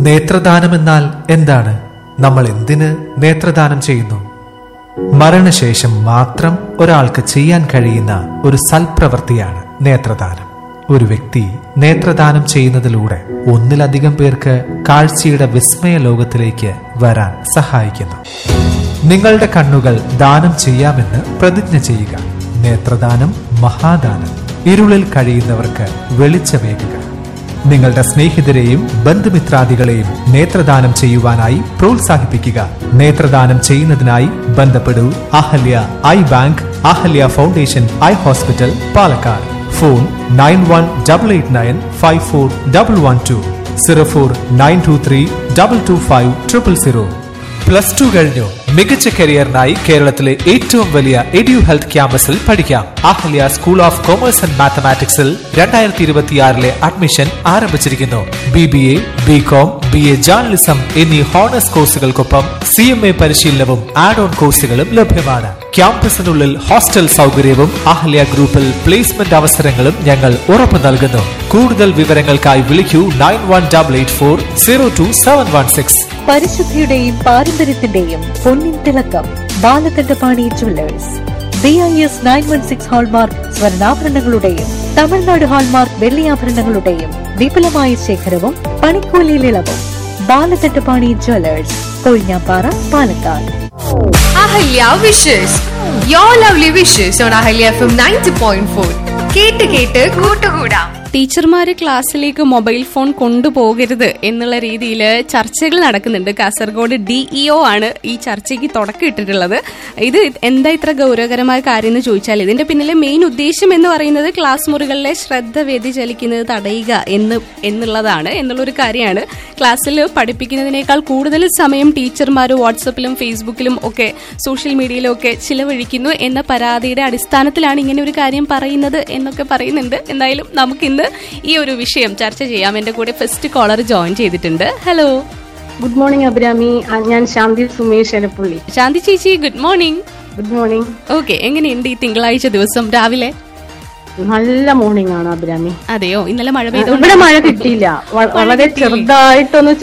നേത്രദാനമെന്നാൽ എന്താണ് നമ്മൾ എന്തിന് നേത്രദാനം ചെയ്യുന്നു മരണശേഷം മാത്രം ഒരാൾക്ക് ചെയ്യാൻ കഴിയുന്ന ഒരു സൽപ്രവൃത്തിയാണ് നേത്രദാനം ഒരു വ്യക്തി നേത്രദാനം ചെയ്യുന്നതിലൂടെ ഒന്നിലധികം പേർക്ക് കാഴ്ചയുടെ വിസ്മയ ലോകത്തിലേക്ക് വരാൻ സഹായിക്കുന്നു നിങ്ങളുടെ കണ്ണുകൾ ദാനം ചെയ്യാമെന്ന് പ്രതിജ്ഞ ചെയ്യുക നേത്രദാനം മഹാദാനം ഇരുളിൽ കഴിയുന്നവർക്ക് വെളിച്ചമേകുക നിങ്ങളുടെ സ്നേഹിതരെയും ബന്ധുമിത്രാദികളെയും നേത്രദാനം ചെയ്യുവാനായി പ്രോത്സാഹിപ്പിക്കുക നേത്രദാനം ചെയ്യുന്നതിനായി ബന്ധപ്പെടൂ Ahalya eye bank Ahalya foundation eye hospital Palakkad phone nine one double eight nine five four double one two zero four nine two three double two five triple zero plus two കഴിഞ്ഞു മികച്ച കരിയറിനായി കേരളത്തിലെ ഏറ്റവും വലിയ എഡ്യു ഹെൽത്ത് ക്യാമ്പസിൽ പഠിക്കാം Ahalya school of commerce and മാത്തമാറ്റിക്സിൽ രണ്ടായിരത്തി ഇരുപത്തിയാറിലെ അഡ്മിഷൻ ആരംഭിച്ചിരിക്കുന്നു B B A B com B A journalism എന്നീ ഹോണേഴ്സ് കോഴ്സുകൾക്കൊപ്പം സി എം എ പരിശീലനവും ആഡ് ഓൺ കോഴ്സുകളും ലഭ്യമാണ് ക്യാമ്പസിനുള്ളിൽ ഹോസ്റ്റൽ സൗകര്യവും അഹല്യ ഗ്രൂപ്പിൽ പ്ലേസ്മെന്റ് അവസരങ്ങളും ഞങ്ങൾ ഉറപ്പു നൽകുന്നു കൂടുതൽ വിവരങ്ങൾക്കായി വിളിക്കൂ nine one double eight four zero two seven one six പരിശുദ്ധിയുടെയും പാരമ്പര്യത്തിന്റെയും പൊന്നിൻ തിളക്കം Balakandapani jewellers B I S nine one six hallmark സ്വർണ്ണാഭരണങ്ങളുടെയും തമിഴ്നാട് ഹാൾമാർക്ക് വെള്ളിയാഭരണങ്ങളുടെയും വിപുലമായ ശേഖരവും പണിക്കൂലിയിൽ ഇളവും Balakandapani jewellers Kozhinjampara Palakkad Ahalya wishes your lovely wishes on Ahalya F M ninety point four കേട്ട് കേട്ട് കൂട്ടുകൂടാം ടീച്ചർമാര് ക്ലാസ്സിലേക്ക് മൊബൈൽ ഫോൺ കൊണ്ടുപോകരുത് എന്നുള്ള രീതിയിൽ ചർച്ചകൾ നടക്കുന്നുണ്ട് കാസർഗോഡ് ഡിഇഒ ആണ് ഈ ചർച്ചയ്ക്ക് തുടക്കം ഇട്ടിട്ടുള്ളത് ഇത് എന്താ ഇത്ര ഗൗരവകരമായ കാര്യം എന്ന് ചോദിച്ചാൽ ഇതിന്റെ പിന്നിലെ മെയിൻ ഉദ്ദേശം എന്ന് പറയുന്നത് ക്ലാസ് മുറികളിലെ ശ്രദ്ധ വ്യതിചലിക്കുന്നത് തടയുക എന്ന് എന്നുള്ളതാണ് എന്നുള്ളൊരു കാര്യമാണ് ക്ലാസ്സിൽ പഠിപ്പിക്കുന്നതിനേക്കാൾ കൂടുതൽ സമയം ടീച്ചർമാർ വാട്സപ്പിലും ഫേസ്ബുക്കിലും ഒക്കെ സോഷ്യൽ മീഡിയയിലും ഒക്കെ ചിലവഴിക്കുന്നു എന്ന പരാതിയുടെ അടിസ്ഥാനത്തിലാണ് ഇങ്ങനെ ഒരു കാര്യം പറയുന്നത് എന്നൊക്കെ പറയുന്നുണ്ട് എന്തായാലും നമുക്ക് ഇന്ന് ഈ ഒരു വിഷയം ചർച്ച ചെയ്യാം എന്റെ കൂടെ ഫസ്റ്റ് കോളർ ജോയിൻ ചെയ്തിട്ടുണ്ട് ഹലോ ഗുഡ് മോർണിംഗ് അഭിരാമി ആ, ഞാൻ ശാന്തി സുമേഷ് എലപ്പുള്ളി ശാന്തി ചേച്ചി good morning good morning okay എങ്ങനെയുണ്ട് ഈ തിങ്കളാഴ്ച ദിവസം രാവിലെ നല്ല മോർണിംഗ് ആണ് അഭിരാമി അതെയോ ഇന്നലെ മഴ ഇവിടെ പെയ്തോണ്ട് മഴ കിട്ടിയില്ല വ- വളരെ ചെറുതായിട്ടൊന്ന്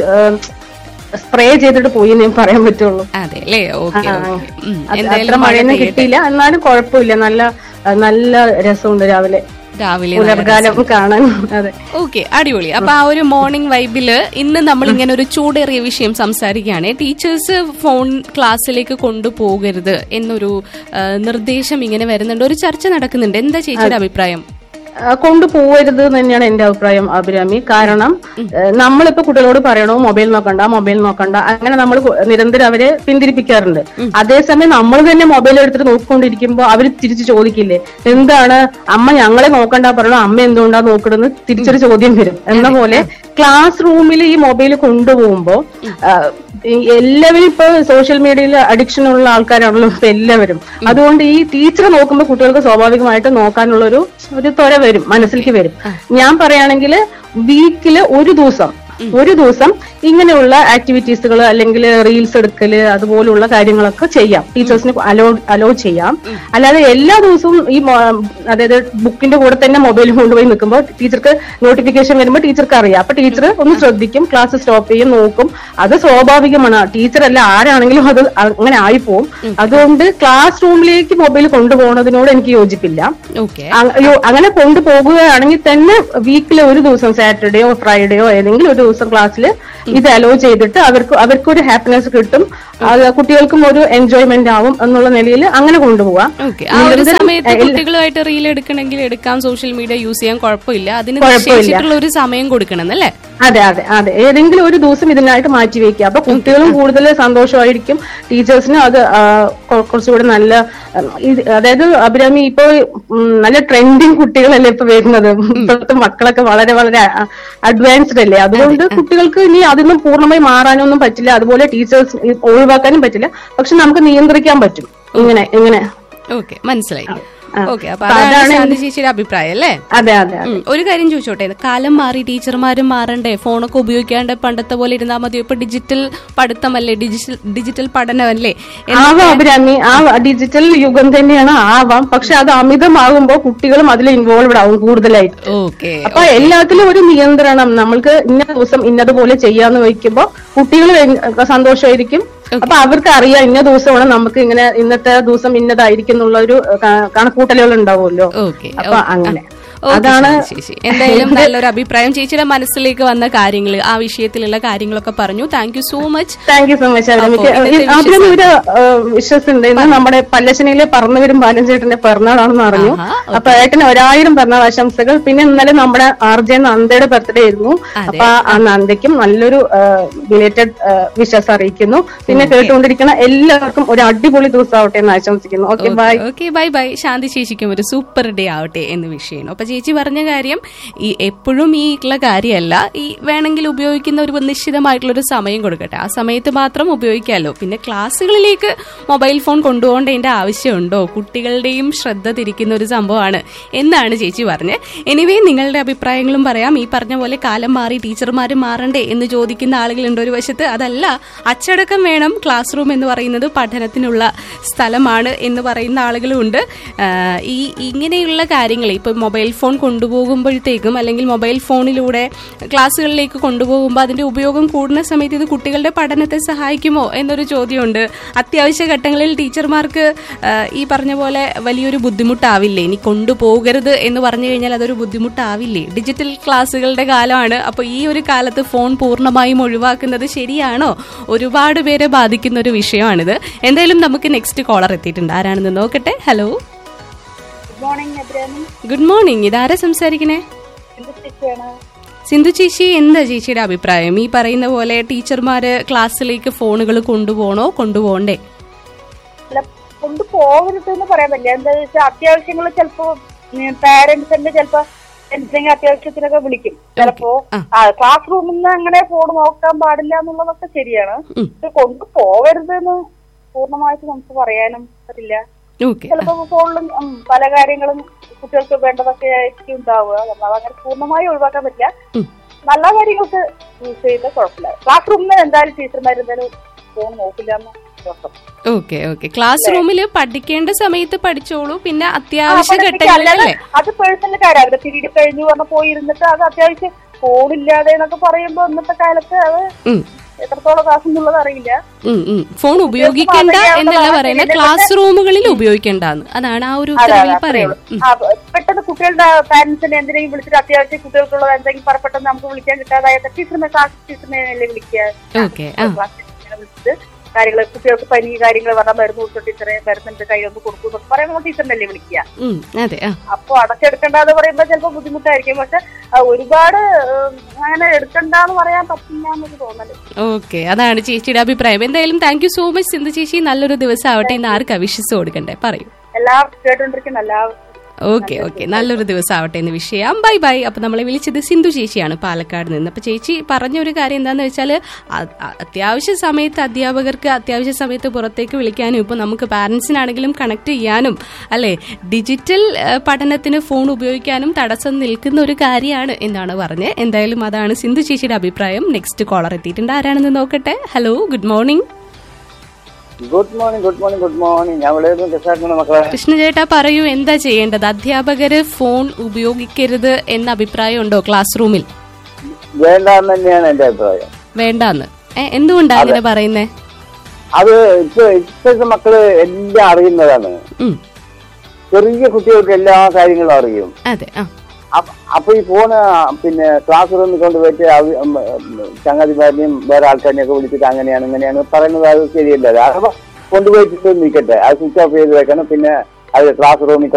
സ്പ്രേ ചെയ്തിട്ട് പോയി ഞാൻ പറയാൻ പറ്റുള്ളൂ അതെ അല്ലേ ഓക്കെ ആ, ഓക്കെ അത് അത്ര മഴയൊന്നും കിട്ടിയില്ല എന്നാലും കുഴപ്പമില്ല നല്ല ആ, നല്ല രസമുണ്ട് രാവിലെ രാവിലെ പുലർകാലം കാണാൻ അതെ ഓക്കെ അടിപൊളി അപ്പൊ ആ ഒരു മോർണിംഗ് വൈബില് ഇന്ന് നമ്മൾ ഇങ്ങനെ ഒരു ചൂടേറിയ വിഷയം സംസാരിക്കുകയാണ് ടീച്ചേഴ്സ് ഫോൺ ക്ലാസ്സിലേക്ക് കൊണ്ടുപോകരുത് എന്നൊരു ആ, നിർദ്ദേശം ഇങ്ങനെ വരുന്നുണ്ട് ഒരു ചർച്ച നടക്കുന്നുണ്ട് എന്താ ചേച്ചിയുടെ അഭിപ്രായം ആ, കൊണ്ടുപോകരുത് എന്ന് തന്നെയാണ് എന്റെ അഭിപ്രായം അഭിരാമി കാരണം ഏഹ്, നമ്മളിപ്പോ കുട്ടികളോട് പറയണോ മൊബൈൽ നോക്കണ്ട മൊബൈൽ നോക്കണ്ട അങ്ങനെ നമ്മൾ നിരന്തരം അവരെ പിന്തിരിപ്പിക്കാറുണ്ട് അതേസമയം നമ്മൾ തന്നെ മൊബൈൽ എടുത്തിട്ട് നോക്കിക്കൊണ്ടിരിക്കുമ്പോ അവർ തിരിച്ചു ചോദിക്കില്ലേ എന്താണ് അമ്മ ഞങ്ങളെ നോക്കണ്ട പറയണോ അമ്മ എന്തുകൊണ്ടാ നോക്കണെന്ന് തിരിച്ചൊരു ചോദ്യം വരും എന്ന പോലെ ക്ലാസ് റൂമിൽ ഈ മൊബൈൽ കൊണ്ടുപോകുമ്പോ ആ, ഈ എല്ലാവരും ഇപ്പൊ സോഷ്യൽ മീഡിയയിൽ അഡിക്ഷൻ ഉള്ള ആൾക്കാരാണല്ലോ ഇപ്പൊ എല്ലാവരും അതുകൊണ്ട് ഈ ടീച്ചറെ നോക്കുമ്പോൾ കുട്ടികൾക്ക് സ്വാഭാവികമായിട്ട് നോക്കാനുള്ള ഒരു ഒരു ത്വര വരും മനസ്സിലേക്ക് വരും ഞാൻ പറയുകയാണെങ്കിൽ വീക്കില് ഒരു ദിവസം ഒരു ദിവസം ഇങ്ങനെയുള്ള ആക്ടിവിറ്റീസുകൾ അല്ലെങ്കിൽ റീൽസ് എടുക്കല് അതുപോലുള്ള കാര്യങ്ങളൊക്കെ ചെയ്യാം ടീച്ചേഴ്സിന് അലോ അലോ ചെയ്യാം അല്ലാതെ എല്ലാ ദിവസവും ഈ മൊ- അതായത് ബുക്കിന്റെ കൂടെ തന്നെ മൊബൈൽ കൊണ്ടുപോയി നിൽക്കുമ്പോൾ ടീച്ചർക്ക് നോട്ടിഫിക്കേഷൻ വരുമ്പോൾ ടീച്ചർക്ക് അറിയാം അപ്പൊ ടീച്ചർ ഒന്ന് ശ്രദ്ധിക്കും ക്ലാസ് സ്റ്റോപ്പ് ചെയ്യും നോക്കും അത് സ്വാഭാവികമാണ് ടീച്ചർ അല്ല ആരാണെങ്കിലും അത് അങ്ങനെ ആയിപ്പോവും അതുകൊണ്ട് ക്ലാസ് റൂമിലേക്ക് മൊബൈൽ കൊണ്ടുപോകുന്നതിനോട് എനിക്ക് യോജിപ്പില്ല ഓക്കെ അ- അയ്യോ, അങ്ങനെ കൊണ്ടുപോകുകയാണെങ്കിൽ തന്നെ വീക്കിലെ ഒരു ദിവസം സാറ്റർഡേയോ ഫ്രൈഡേയോ ഏതെങ്കിലും ഒരു ദിവസം ക്ലാസ്സിൽ ഇത് അലോ ചെയ്തിട്ട് അവർക്ക് അവർക്കൊരു ഹാപ്പിനെസ് കിട്ടും അത് കുട്ടികൾക്കും ഒരു എൻജോയ്മെന്റ് ആവും എന്നുള്ള നിലയിൽ അങ്ങനെ കൊണ്ടുപോവാം ഓക്കെ ആ ഒരു നിരന്തരം സമയത്ത് എല്ലാ- കുട്ടികളുമായിട്ട് റീൽ എടുക്കണമെങ്കിൽ എടുക്കാം സോഷ്യൽ മീഡിയ യൂസ് ചെയ്യാൻ കുഴപ്പമില്ല അതിന് കുഴപ്പമില്ല. നിശ്ചയിച്ചിട്ടുള്ള ഒരു സമയം കൊടുക്കണം എന്നല്ലേ അതെ അതെ അതെ ഏതെങ്കിലും ഒരു ദിവസം ഇതിനായിട്ട് മാറ്റി വെക്കുക അപ്പൊ കുട്ടികളും കൂടുതൽ സന്തോഷമായിരിക്കും ടീച്ചേഴ്സിനും അത് ആ, കൊ- കുറച്ചുകൂടി നല്ല ഉം, ഇത് അതായത് അഭിരാമി ഇപ്പൊ ഉം, നല്ല ട്രെൻഡിങ് കുട്ടികളല്ലേ ഇപ്പൊ വരുന്നത് ഇപ്പോഴത്തെ മക്കളൊക്കെ വളരെ വളരെ അഡ്വാൻസ്ഡ് അല്ലേ അതുകൊണ്ട് കുട്ടികൾക്ക് ഇനി അതൊന്നും പൂർണ്ണമായി മാറാനൊന്നും പറ്റില്ല അതുപോലെ ടീച്ചേഴ്സ് ഒഴിവാക്കാനും പറ്റില്ല പക്ഷെ നമുക്ക് നിയന്ത്രിക്കാൻ പറ്റും ഇങ്ങനെ ഇങ്ങനെ ഓക്കെ മനസ്സിലായി ആ. ഓക്കെ അപ്പൊ അപ്പൊ അതാണ് അതാണ് ശാന്തി ചേച്ചിയുടെ അഭിപ്രായം അല്ലേ അതെ അതെ അതെ. ഉം. ഒരു കാര്യം ചോദിച്ചോട്ടെ കാലം മാറി ടീച്ചർമാരും മാറണ്ടേ ഫോണൊക്കെ ഉപയോഗിക്കാണ്ട് പണ്ടത്തെ പോലെ ഇരുന്നാൽ മതിയോ ഇപ്പൊ ഡിജിറ്റൽ പഠിത്തമല്ലേ ഡിജിറ്റൽ ഡിജിറ്റൽ പഠനമല്ലേ ആവാം അഭിരാമി ആ ഡിജിറ്റൽ യുഗം തന്നെയാണ് ആവാം പക്ഷെ അത് അമിതമാകുമ്പോ കുട്ടികളും അതിൽ ഇൻവോൾവ് ആവും കൂടുതലായിട്ട് ഓക്കെ അപ്പൊ എല്ലാത്തിലും ഒരു നിയന്ത്രണം നമ്മൾക്ക് ഇന്ന ദിവസം ഇന്നതുപോലെ ചെയ്യാന്ന് വെക്കുമ്പോ കുട്ടികൾ സന്തോഷമായിരിക്കും അപ്പൊ അവർക്ക് അറിയാം ഇന്ന ദിവസമാണ് നമുക്ക് ഇങ്ങനെ ഇന്നത്തെ ദിവസം ഇന്നതായിരിക്കും എന്നുള്ള ഒരു ക- കണക്കൂട്ടലുകൾ ഉണ്ടാവുമല്ലോ ഓക്കെ അപ്പൊ അങ്ങനെ ഓക്കെ, അതാണ് ശരി, ശരി. എന്തായാലും നല്ലൊരു അഭിപ്രായം ചേച്ചിയുടെ മനസ്സിലേക്ക് വന്ന കാര്യങ്ങൾ ആ വിഷയത്തിലുള്ള കാര്യങ്ങളൊക്കെ പറഞ്ഞു thank you so much thank you so much അപ്പോ ഇന്നത്തെ അതിലും ഒരു വിശ്വസുണ്ട് ഇന്ന് നമ്മുടെ പല്ലശ്ശനിയിലെ പറന്നു വരും ബാലൻചേട്ടന്റെ പിറന്നാളാണെന്ന് അറിഞ്ഞു ആഹാ, അപ്പൊ ഏട്ടന് ഒരായിരം പിറന്നാൾ ആശംസകൾ പിന്നെ ഇന്നലെ നമ്മുടെ ആർ ജെ നന്ദയുടെ ബർത്ത്ഡേ ആയിരുന്നു അതെ. അപ്പൊ ആ നന്ദയ്ക്കും നല്ലൊരു റിലേറ്റഡ് വിശ്വാസം അറിയിക്കുന്നു പിന്നെ കേട്ടുകൊണ്ടിരിക്കുന്ന എല്ലാവർക്കും ഒരു അടിപൊളി ദിവസം ആവട്ടെ എന്ന് ആശംസിക്കുന്നു okay bye okay bye bye Shanti ചേച്ചിക്കും ഒരു സൂപ്പർ ഡേ ആവട്ടെ എന്ന് വിഷയമാണ് അപ്പൊ ചേച്ചി പറഞ്ഞ കാര്യം ഈ എപ്പോഴും ഈ ഉള്ള കാര്യമല്ല ഈ വേണമെങ്കിൽ ഉപയോഗിക്കുന്ന ഒരു നിശ്ചിതമായിട്ടുള്ള ഒരു സമയം കൊടുക്കട്ടെ ആ സമയത്ത് മാത്രം ഉപയോഗിക്കാമല്ലോ പിന്നെ ക്ലാസ്സുകളിലേക്ക് മൊബൈൽ ഫോൺ കൊണ്ടുപോകേണ്ടതിന്റെ ആവശ്യമുണ്ടോ കുട്ടികളുടെയും ശ്രദ്ധ തിരിക്കുന്ന ഒരു സംഭവമാണ് എന്നാണ് ചേച്ചി പറഞ്ഞത് എനിവേ നിങ്ങളുടെ അഭിപ്രായങ്ങളും പറയാം ഈ പറഞ്ഞ പോലെ കാലം മാറി ടീച്ചർമാർ മാറണ്ടേ എന്ന് ചോദിക്കുന്ന ആളുകളുണ്ട് ഒരു വശത്ത് അതല്ല അച്ചടക്കം വേണം ക്ലാസ് റൂം എന്ന് പറയുന്നത് പഠനത്തിനുള്ള സ്ഥലമാണ് എന്ന് പറയുന്ന ആളുകളുമുണ്ട് ആഹ് ഈ ഇങ്ങനെയുള്ള കാര്യങ്ങൾ ഇപ്പോൾ മൊബൈൽ ഫോൺ കൊണ്ടുപോകുമ്പോഴത്തേക്കും അല്ലെങ്കിൽ മൊബൈൽ ഫോണിലൂടെ ക്ലാസ്സുകളിലേക്ക് കൊണ്ടുപോകുമ്പോൾ അതിന്റെ ഉപയോഗം കൂടുന്ന സമയത്ത് ഇത് കുട്ടികളുടെ പഠനത്തെ സഹായിക്കുമോ എന്നൊരു ചോദ്യമുണ്ട് അത്യാവശ്യ ഘട്ടങ്ങളിൽ ടീച്ചർമാർക്ക് ആഹ് ഈ പറഞ്ഞ പോലെ വലിയൊരു ബുദ്ധിമുട്ടാവില്ലേ ഇനി കൊണ്ടുപോകരുത് എന്ന് പറഞ്ഞു കഴിഞ്ഞാൽ അതൊരു ബുദ്ധിമുട്ടാവില്ലേ ഡിജിറ്റൽ ക്ലാസ്സുകളുടെ കാലമാണ് അപ്പോൾ ഈ ഒരു കാലത്ത് ഫോൺ പൂർണ്ണമായും ഒഴിവാക്കുന്നത് ശരിയാണോ ഒരുപാട് പേരെ ബാധിക്കുന്ന ഒരു വിഷയമാണിത് എന്തായാലും നമുക്ക് നെക്സ്റ്റ് കോളർ എത്തിയിട്ടുണ്ട് ആരാണെന്ന് നോക്കട്ടെ ഹലോ ഗുഡ് മോർണിംഗ് ഇതാരാ സംസാരിക്കണേ സിന്ധു ചേച്ചി എന്താ ചേച്ചിയുടെ അഭിപ്രായം ഈ പറയുന്ന പോലെ ടീച്ചർമാര് ക്ലാസ്സിലേക്ക് ഫോണുകൾ കൊണ്ടുപോകണോ കൊണ്ടുപോകണ്ടേ അല്ല കൊണ്ടുപോകരുത് എന്ന് പറയാൻ പറ്റില്ല എന്താ വെച്ചാൽ അത്യാവശ്യങ്ങൾ ചിലപ്പോ പാരന്റ്സിന്റെ ചിലപ്പോ എന്തെങ്കിലും അത്യാവശ്യത്തിനൊക്കെ വിളിക്കും ചിലപ്പോ ആ. ക്ലാസ് റൂമിൽ നിന്ന് അങ്ങനെ ഫോൺ നോക്കാൻ പാടില്ല എന്നുള്ളതൊക്കെ ശരിയാണ് ഉം. ഇത് കൊണ്ടുപോകരുത് എന്ന് പൂർണ്ണമായിട്ട് നമുക്ക് പറയാനും പറ്റില്ല ഓക്കെ ചിലപ്പോ ഫോണിലും ഉം, പല കാര്യങ്ങളും കുട്ടികൾക്ക് വേണ്ടതൊക്കെ ആയിരിക്കും ഉണ്ടാവുക നമ്മൾ അങ്ങനെ പൂർണ്ണമായി ഒഴിവാക്കാൻ പറ്റില്ല ഉം. നല്ല കാര്യങ്ങൾക്ക് യൂസ് ചെയ്ത കുഴപ്പമില്ല ക്ലാസ് റൂമിൽ എന്തായാലും ടീച്ചർമാർ എന്തായാലും ഫോൺ നോക്കില്ല എന്ന് ഉറപ്പ്. ഓക്കെ ഓക്കെ ക്ലാസ് റൂമിൽ പഠിക്കേണ്ട സമയത്ത് പഠിച്ചോളൂ പിന്നെ ആ, അത്യാവശ്യ പഠിപ്പിക്കുക. ഘട്ടങ്ങളിലല്ലേ അല്ലാതെ അത് പേഴ്സണൽ കാര്യം അവരുടെ പീരീഡ് കഴിഞ്ഞു പറഞ്ഞ പോയി ഇരുന്നിട്ട് അത് അത്യാവശ്യം ഫോണില്ലാതെ എന്നൊക്കെ പറയുമ്പോ ഇന്നത്തെ കാലത്ത് അത് ഉം, എത്രത്തോളം ക്ലാസ് എന്നുള്ളത് അറിയില്ല ഉം, ഉം. ഫോൺ ഉപയോഗിക്കേണ്ട എന്നല്ല പറയുന്നത് ക്ലാസ് റൂമുകളിൽ ഉപയോഗിക്കേണ്ടെന്ന് അതാണ് ആ ഒരു അതെ, അതെ, ഉത്തരവിൽ അത്രേ പറയുന്നത് ഉള്ളൂ. ആ, പെട്ടെന്ന് കുട്ടികളുടെ പാരന്റ്സിനെ എന്തിനെങ്കിലും വിളിച്ചിട്ട് അത്യാവശ്യം കുട്ടികൾക്കുള്ളത് എന്തെങ്കിലും പറ- പെട്ടെന്ന് നമുക്ക് വിളിക്കാൻ കിട്ടാതായ ടീച്ചറിനെ ക്ലാസ് ടീച്ചറിനെ അല്ലേ വിളിക്കുക ഓക്കെ ആ ക്ലാസ് ടീച്ചറിനെ വിളിച്ചിട്ട് കാര്യങ്ങൾ കുട്ടികൾക്ക് പനി കാര്യങ്ങൾ പറഞ്ഞാൽ മരുന്ന് കൊടുത്തു ടീച്ചറെ മരുന്നിന്റെ കൈ ഒന്ന് കൊടുക്കും എന്നൊക്കെ പറയുമ്പോൾ ടീച്ചറിനല്ലേ വിളിക്കുക ഉം, അതെ ആ അപ്പൊ അടച്ചെടുക്കണ്ടെന്ന് പറയുമ്പോ ചിലപ്പോ ബുദ്ധിമുട്ടായിരിക്കും പക്ഷെ ആ, ഒരുപാട് ഉം, അങ്ങനെ എടുക്കണ്ടെന്ന് പറയാൻ പറ്റില്ല എന്നൊരു തോന്നല് ഓക്കെ അതാണ് ചേച്ചിയുടെ അഭിപ്രായം എന്തായാലും thank you so much Sindhu ചേച്ചി നല്ലൊരു ദിവസം ആവട്ടെ ഇന്ന് ആർക്കാ വിശ്വസ് കൊടുക്കണ്ടേ പറയൂ എല്ലാവർക്കും കേട്ടോണ്ടിരിക്കുന്ന എല്ലാവർക്കും ഓക്കെ ഓക്കെ നല്ലൊരു ദിവസം ആവട്ടെ എന്ന് വിഷയം ബൈ ബൈ അപ്പൊ നമ്മളെ വിളിച്ചത് സിന്ധു ചേച്ചിയാണ് പാലക്കാട് നിന്ന് അപ്പൊ ചേച്ചി പറഞ്ഞ ഒരു കാര്യം എന്താന്ന് വെച്ചാൽ അത്യാവശ്യ സമയത്ത് അധ്യാപകർക്ക് അത്യാവശ്യ സമയത്ത് പുറത്തേക്ക് വിളിക്കാനും ഇപ്പൊ നമുക്ക് പാരന്റ്സിനാണെങ്കിലും കണക്ട് ചെയ്യാനും അല്ലെ ഡിജിറ്റൽ ഏഹ്, പഠനത്തിന് ഫോൺ ഉപയോഗിക്കാനും തടസ്സം നിൽക്കുന്ന ഒരു കാര്യമാണ് എന്നാണ് പറഞ്ഞത് എന്തായാലും അതാണ് സിന്ധു ചേച്ചിയുടെ അഭിപ്രായം നെക്സ്റ്റ് കോളർ എത്തിയിട്ടുണ്ട് ആരാണെന്ന് നോക്കട്ടെ hello good morning good morning good morning good morning ഞാൻ ഇവിടെ രസാക്കുന്ന മക്കളെ കൃഷ്ണ ചേട്ടാ പറയൂ എന്താ ചെയ്യേണ്ടത് അധ്യാപകര് ഫോൺ ഉപയോഗിക്കരുത് എന്ന അഭിപ്രായം ഉണ്ടോ ക്ലാസ് റൂമിൽ വേണ്ട എന്ന് തന്നെയാണ് എന്റെ അഭിപ്രായം വേണ്ടാന്ന് ഏ, എന്തുകൊണ്ടാ അങ്ങനെ പറയുന്നേ അത് ഇപ്പൊ ഇപ്പോഴത്തെ മക്കള് എല്ലാം അറിയുന്നതാണ് ഉം, ചെറിയ കുട്ടികൾക്ക് എല്ലാ കാര്യങ്ങളും അറിയും അതെ ആ അപ്പ- അപ്പൊ ഈ ഫോണ് പിന്നെ ക്ലാസ് റൂമിൽ കൊണ്ടുപോയിട്ട് അവ- ഉം, ഉം, ചങ്ങാതിമാരിനെയും വേറെ ആൾക്കാരിനെയും ഒക്കെ വിളിച്ചിട്ട് അങ്ങനെയാണ് ഇങ്ങനെയാണ് പറയുന്നത് അത് ശരിയല്ല അഥവാ കൊണ്ടുപോയിട്ട് നിൽക്കട്ടെ അത് സ്വിച്ച് ഓഫ് ചെയ്ത് വെക്കണം പിന്നെ അത് ക്ലാസ് റൂമിൽ